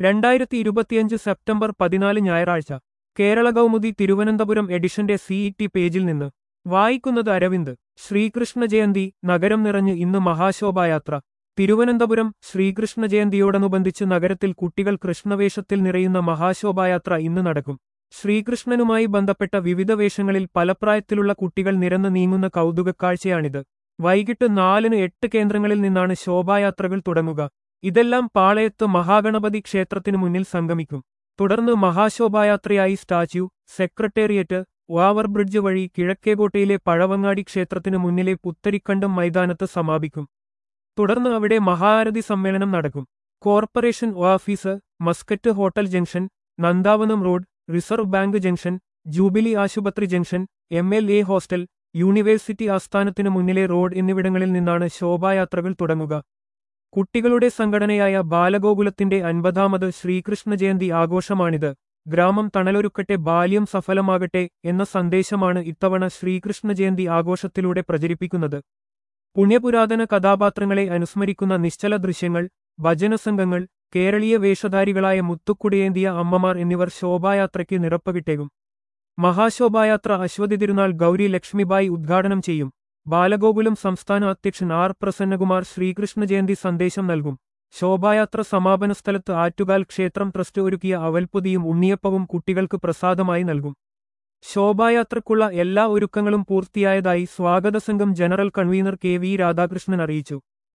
രണ്ടായിരത്തി ഇരുപത്തിയഞ്ച് സെപ്റ്റംബർ പതിനാല് ഞായറാഴ്ച കേരള കൗമുദി തിരുവനന്തപുരം എഡിഷന്റെ സിഇടി പേജിൽ നിന്ന് വായിക്കുന്നത് അരവിന്ദ് ശ്രീകൃഷ്ണ ജയന്തി നഗരം നിറഞ്ഞ് ഇന്ന് മഹാശോഭായാത്ര തിരുവനന്തപുരം ശ്രീകൃഷ്ണ ജയന്തിയോടനുബന്ധിച്ച് നഗരത്തിൽ കുട്ടികൾ കൃഷ്ണവേഷത്തിൽ നിറയുന്ന മഹാശോഭായാത്ര ഇന്ന് നടക്കും ശ്രീകൃഷ്ണനുമായി ബന്ധപ്പെട്ട വിവിധ വേഷങ്ങളിൽ പല പ്രായത്തിലുള്ള കുട്ടികൾ നിരന്ന് നീങ്ങുന്ന കൗതുകക്കാഴ്ചയാണിത് വൈകിട്ട് നാലിന് എട്ട് കേന്ദ്രങ്ങളിൽ നിന്നാണ് ശോഭായാത്രകൾ തുടങ്ങുക ഇതെല്ലാം പാളയത്ത് മഹാഗണപതി ക്ഷേത്രത്തിനു മുന്നിൽ സംഗമിക്കും തുടർന്ന് മഹാശോഭായാത്രയായി സ്റ്റാച്യു സെക്രട്ടേറിയറ്റ് വാവർ ബ്രിഡ്ജ് വഴി കിഴക്കേകോട്ടയിലെ പഴവങ്ങാടി ക്ഷേത്രത്തിനു മുന്നിലെ പുത്തരിക്കണ്ടം മൈതാനത്ത് സമാപിക്കും തുടർന്ന് അവിടെ മഹാആരതി സമ്മേളനം നടക്കും corporation office Muscat hotel junction Nandavanam road reserve bank junction jubilee ആശുപത്രി junction M L A hostel university ആസ്ഥാനത്തിനു മുന്നിലെ റോഡ് എന്നിവിടങ്ങളിൽ നിന്നാണ് ശോഭായാത്രകൾ തുടങ്ങുക കുട്ടികളുടെ സംഘടനയായ ബാലഗോകുലത്തിന്റെ അൻപതാമത് ശ്രീകൃഷ്ണ ജയന്തി ആഘോഷമാണിത് ഗ്രാമം തണലൊരുക്കട്ടെ ബാല്യം സഫലമാകട്ടെ എന്ന സന്ദേശമാണ് ഇത്തവണ ശ്രീകൃഷ്ണ ജയന്തി ആഘോഷത്തിലൂടെ പ്രചരിപ്പിക്കുന്നത് പുണ്യപുരാതന കഥാപാത്രങ്ങളെ അനുസ്മരിക്കുന്ന നിശ്ചല ദൃശ്യങ്ങൾ ഭജനസംഘങ്ങൾ കേരളീയ വേഷധാരികളായ മുത്തുക്കുടിയേന്തിയ അമ്മമാർ എന്നിവർ ശോഭായാത്രയ്ക്ക് നിറപ്പകിട്ടേകും മഹാശോഭായാത്ര അശ്വതി തിരുനാൾ ഗൗരി ലക്ഷ്മിബായി ഉദ്ഘാടനം ചെയ്യും ബാലഗോകുലം സംസ്ഥാന അധ്യക്ഷൻ ആർ പ്രസന്നകുമാർ ശ്രീകൃഷ്ണ ജയന്തി സന്ദേശം നൽകും ശോഭായാത്ര സമാപന സ്ഥലത്ത് ആറ്റുകാൽ ക്ഷേത്രം ട്രസ്റ്റ് ഒരുക്കിയ അവൽപ്പൊതിയും ഉണ്ണിയപ്പവും കുട്ടികൾക്ക് പ്രസാദമായി നൽകും ശോഭായാത്രയ്ക്കുള്ള എല്ലാ ഒരുക്കങ്ങളും പൂർത്തിയായതായി സ്വാഗത സംഘം general convener K V Radhakrishnan അറിയിച്ചു